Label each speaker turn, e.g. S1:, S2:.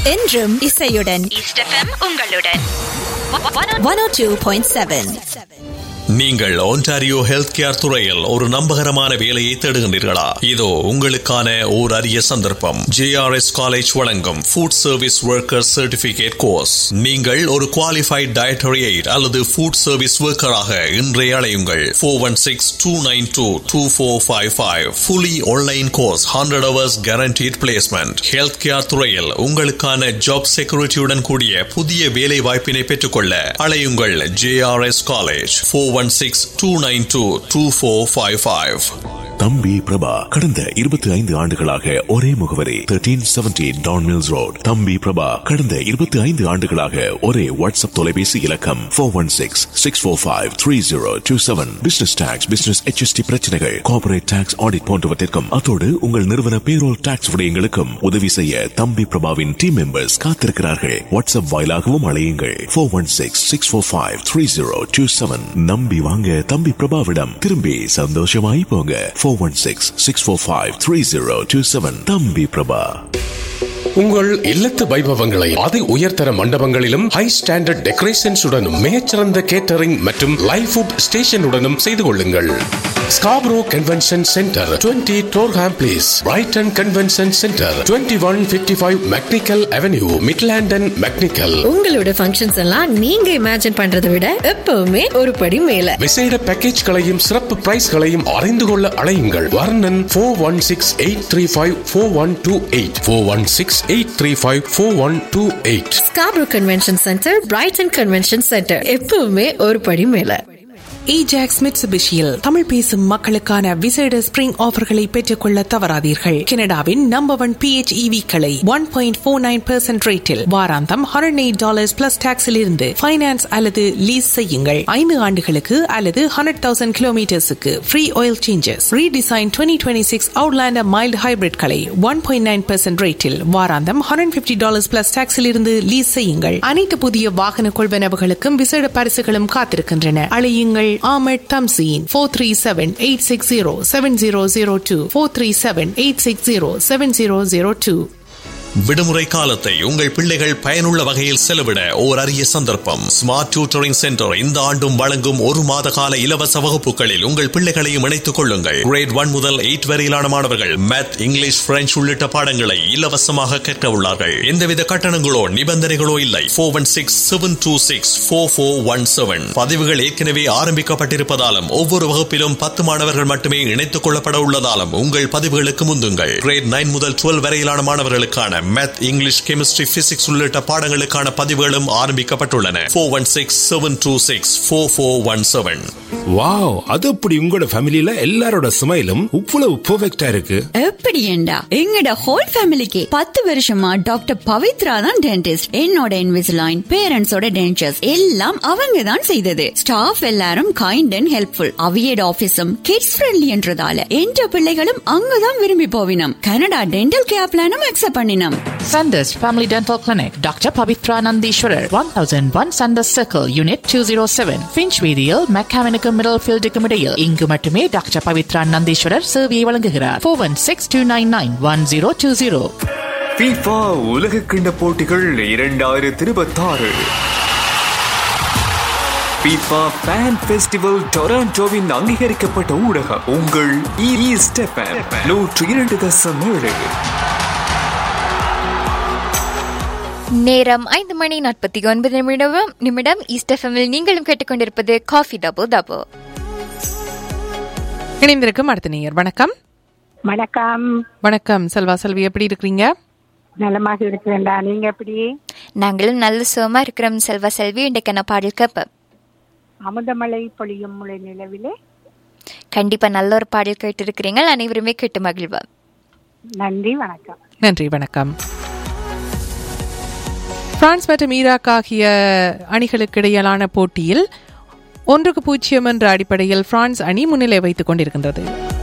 S1: என்றும் இசையுடன்
S2: east FM உங்களுடன்
S1: one O two point seven
S3: நீங்கள் ஒன்டாரியோ ஹெல்த் கேர் துறையில் ஒரு நம்பகரமான வேலையை தேடுகின்றீர்களா இதோ உங்களுக்கான ஓர் அரிய சந்தர்ப்பம் ஜேஆர்எஸ் காலேஜ் வழங்கும் food service worker certificate course நீங்கள் ஒரு குவாலிஃபைட் டயட்டரி எய்ட் அல்லது ஃபுட் சர்வீஸ் ஒர்க்கராக இன்றைய அழையுங்கள் four one six two nine two two four five five fully online course hundred hours guaranteed placement health care துறையில் உங்களுக்கான job செக்யூரிட்டியுடன் கூடிய புதிய வேலை வாய்ப்பினை பெற்றுக்கொள்ள அழையுங்கள் JRS college four one six two nine two two four five five
S4: Thambi Praba கடந்த இருபத்தி ஐந்து ஆண்டுகளாக ஒரே முகவரி thirteen seventeen Don Mills Road Thambi Praba கடந்த இருபத்தி ஐந்து ஆண்டுகளாக ஒரே வாட்ஸ்அப் தொலைபேசி இலக்கம் four one six six four five three zero two seven business tax business HST பிரச்சனைகள் கார்பரேட் டாக்ஸ் ஆடிட் போன்றவற்றிற்கும் அத்தோடு உங்கள் நிறுவன பேரோல் டாக்ஸ் விடயங்களுக்கும் உதவி செய்ய தம்பி பிரபாவின் டீம் மெம்பர்ஸ் காத்திருக்கிறார்கள் வாட்ஸ்அப் வாயிலாகவும் அழையுங்கள் four one six six four five three zero two seven நம்பி வாங்க தம்பி பிரபாவிடம் திரும்பி சந்தோஷமாய் போங்க four one six six four five three zero two seven Thambi Praba
S5: உங்கள் இல்லத்து வைபவங்களை அதி உயர்தர மண்டபங்களிலும் ஹை ஸ்டாண்டர்ட் டெக்கரேஷன்ஸுடனும் மிகச்சிறந்த கேட்டரிங் மற்றும் லைவ் ஃபுட் ஸ்டேஷனுடனும் செய்து கொள்ளுங்கள் Scarborough convention centre 20 Durham Place Brighton convention centre 2155 one fifty five McNicoll avenue Midland and McNicoll
S6: உங்களோட ஃபங்க்ஷன்ஸ் எல்லாம் நீங்க இமேஜின் பண்றதை விட எப்பவுமே ஒரு படி மேல
S5: விசேட பேக்கேஜ்களையும் சிறப்பு பிரைஸ்களையும் அறிந்து கொள்ள அழையுங்கள் வர்ணன் four one six eight three five four one two eight four one six eight three five four one two eight
S6: Scarborough convention centre Brighton convention centre எப்பவுமே ஒரு படி மேல
S7: ஏஜாக்ஸ் மிட்சுபிஷியில் தமிழ் பேசும் மக்களுக்கான விசேட ஸ்பிரிங் ஆஃபர்களை பெற்றுக்கொள்ள தவறாதீர்கள் கனடாவின் நம்பர் ஒன் பிஹெச்இவி களை one point four nine percent ரேட்டில் வாராந்தம் ஹண்ட்ரட் எயிட் டாலர்ஸ் பிளஸ் டாக்ஸில் இருந்து ஃபைனான்ஸ் அல்லது லீஸ் செய்யுங்கள் ஐந்து ஆண்டுகளுக்கு அல்லது ஹண்ட்ரட் தௌசண்ட் கிலோமீட்டர்ஸுக்கு free oil changes redesign twenty twenty six Outlander mild hybrid களை ஒன் பாயிண்ட் நைன் பெர்சென்ட் ரேட்டில் வாராந்தம் ஹண்ட்ரட் பிப்டி டாலர்ஸ் பிளஸ் டாக்ஸில் இருந்து லீஸ் செய்யுங்கள் அனைத்து புதிய வாகன கொள்வனவுகளுக்கும் விசேட பரிசுகளும் காத்திருக்கின்றன அழையுங்கள் Ahmed Tamzeen 437-860-7002 437-860-7002
S3: விடுமுறை காலத்தை உங்கள் பிள்ளைகள் பயனுள்ள வகையில் செலவிட ஓர் அரிய சந்தர்ப்பம் ஸ்மார்ட் டியூட்டரிங் சென்டர் இந்த ஆண்டும் வழங்கும் ஒரு மாத கால இலவச வகுப்புகளில் உங்கள் பிள்ளைகளையும் இணைத்துக் கொள்ளுங்கள் கிரேட் ஒன் முதல் எயிட் வரையிலான மாணவர்கள் மேத் இங்கிலீஷ் பிரெஞ்சு உள்ளிட்ட பாடங்களை இலவசமாக கற்க உள்ளார்கள் எந்தவித கட்டணங்களோ நிபந்தனைகளோ இல்லை four one six seven two six four four one seven பதிவுகள் ஏற்கனவே ஆரம்பிக்கப்பட்டிருப்பதாலும் ஒவ்வொரு வகுப்பிலும் பத்து மாணவர்கள் மட்டுமே இணைத்துக் கொள்ளப்பட உள்ளதாலும் உங்கள் பதிவுகளுக்கு முந்துங்கள் கிரேட் நைன் முதல் டுவெல் வரையிலான மாணவர்களுக்கான மேத் இங்கிலீஷ் கெமிஸ்ட்ரி பிசிக்ஸ் உள்ளிட்ட பாடங்களுக்கான பதிவுகளும் ஆரம்பிக்கப்பட்டுள்ளன four one six seven two six four four one seven
S8: wow அது அப்படி உங்களோட ஃபேமிலில எல்லாரோட ஸ்மைலும் இவ்வளவு பெர்ஃபெக்ட்டா இருக்கு
S2: எப்படி ஏண்டா எங்கட ஹோல் ஃபேமிலிக்கு பத்து வருஷமா டாக்டர் பவித்ரா தான் டென்டிஸ்ட் என்னோட இன்விசிலைன் பேரண்ட்ஸோட டென்டர்ஸ் எல்லாம் அவங்க தான் செய்தது ஸ்டாஃப் எல்லாரும் கைண்ட் அண்ட் ஹெல்ப்ஃபுல் அவியட் ஆபீஸும் கிட்ஸ் ஃப்ரெண்ட்லி என்றதால என்ற பிள்ளைகளும் அங்கதான் விரும்பி போவினம் கனடா டென்டல் கேர் பிளானும் அக்செப்ட் பண்ணினோம்
S9: Sanders Family Dental Clinic, Dr. Pavitra Nandishwarar, 1001 Sanders Circle, Unit 207, Finchweedial, Mechanical Middlefield Decomedial. இங்கு மட்டுமே டாக்டர் பவித்ரா நந்தீஸ்வரர் சேவையை வழங்குகிறார் four one six two nine nine one zero two zero
S10: FIFA உலக கிண்ட போட்டிகள் இரண்டாயிரத்தி இருபத்தாறு FIFA Fan Festival டொராண்டோவின் அங்கீகரிக்கப்பட்ட ஊடகம் உங்கள் ஈஸ்ட் எஃப்எம் நூற்று இரண்டு தசம் ஏழு
S11: நேரம் ஐந்து மணி நாற்பத்தி ஒன்பது நிமிடம் நிமிடம் ஈஸ்ட் எஃப்எம்மில் நீங்களும் கேட்டுக்கொண்டிருப்பது காஃபி டபு டபு
S7: இணைந்திருக்கும் அடுத்த நேயர் வணக்கம்
S12: வணக்கம்
S7: வணக்கம் செல்வா செல்வி எப்படி இருக்கிறீங்க
S12: நலமாக இருக்கிறேன்டா நீங்க எப்படி
S11: நாங்களும் நல்ல சுகமா இருக்கிறோம் செல்வா செல்வி இன்றைக்கான பாடல் கேப்ப
S12: அமுதமலை பொழியும் முளை நிலவிலே
S11: கண்டிப்பா நல்ல ஒரு பாடல் கேட்டு இருக்கிறீங்க அனைவருமே கேட்டு மகிழ்வா
S12: நன்றி வணக்கம்
S7: நன்றி வணக்கம் பிரான்ஸ் மற்றும் ஈராக் ஆகிய அணிகளுக்கு இடையிலான போட்டியில் ஒன்றுக்கு பூஜ்ஜியம் என்ற அடிப்படையில் பிரான்ஸ் அணி முன்னிலை வைத்துக் கொண்டிருக்கின்றது